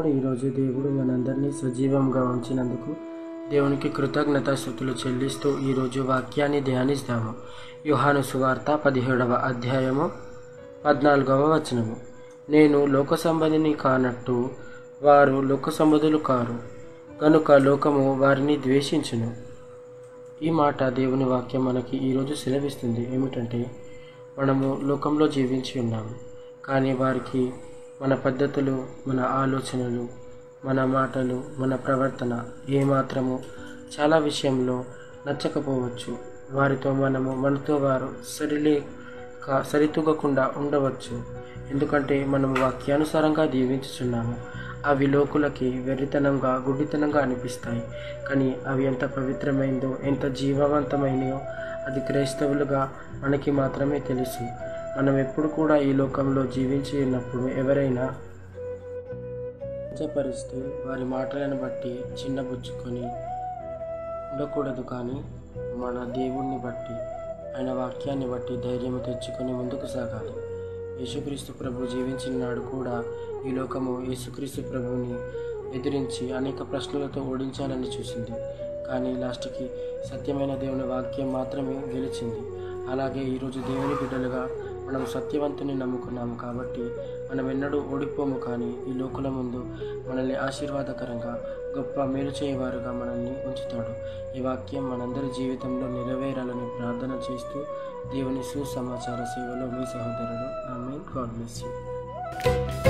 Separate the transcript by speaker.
Speaker 1: ఈరోజు దేవుడు మనందరినీ సజీవంగా ఉంచినందుకు దేవునికి కృతజ్ఞతాస్థుతులు చెల్లిస్తూ ఈరోజు వాక్యాన్ని ధ్యానిస్తాము యోహాను సువార్త పదిహేడవ అధ్యాయము పద్నాలుగవ వచనము నేను లోక సంబంధిని కానట్టు వారు లోక సంబంధులు కారు కనుక లోకము వారిని ద్వేషించును ఈ మాట దేవుని వాక్యం మనకి ఈరోజు సెలవిస్తుంది ఏమిటంటే మనము లోకంలో జీవించి ఉన్నాము కానీ వారికి మన పద్ధతులు మన ఆలోచనలు మన మాటలు మన ప్రవర్తన ఏమాత్రము చాలా విషయంలో నచ్చకపోవచ్చు వారితో మనము మనతో వారు సరిలే కా సరితూగకుండా ఉండవచ్చు ఎందుకంటే మనము వాక్యానుసారంగా జీవించుచున్నాము అవి లోకులకి వెర్రితనంగా గుడ్డితనంగా అనిపిస్తాయి కానీ అవి ఎంత పవిత్రమైందో ఎంత జీవవంతమైనయో అది క్రైస్తవులుగా మనకి మాత్రమే తెలుసు మనం ఎప్పుడు కూడా ఈ లోకంలో జీవించి ఉన్నప్పుడు ఎవరైనా కించపరిస్తే వారి మాటలను బట్టి చిన్నబుచ్చుకొని ఉండకూడదు కానీ మన దేవుణ్ణి బట్టి ఆయన వాక్యాన్ని బట్టి ధైర్యం తెచ్చుకొని ముందుకు సాగాలి యేసుక్రీస్తు ప్రభు జీవించిన నాడు కూడా ఈ లోకము యేసుక్రీస్తు ప్రభుని ఎదిరించి అనేక ప్రశ్నలతో ఓడించాలని చూసింది కానీ లాస్ట్కి సత్యమైన దేవుని వాక్యం మాత్రమే గెలిచింది అలాగే ఈరోజు దేవుని బిడ్డలుగా మనం సత్యవంతుని నమ్ముకున్నాము కాబట్టి మనం ఎన్నడూ ఓడిపోము కానీ ఈ లోకుల ముందు మనల్ని ఆశీర్వాదకరంగా గొప్ప మేలు చేయవారుగా మనల్ని ఉంచుతాడు ఈ వాక్యం మనందరి జీవితంలో నెరవేరాలని ప్రార్థన చేస్తూ దేవుని సుసమాచార సేవలో మీ సహోదరుడు ఆమె గాడ్ బ్లెస్ యూ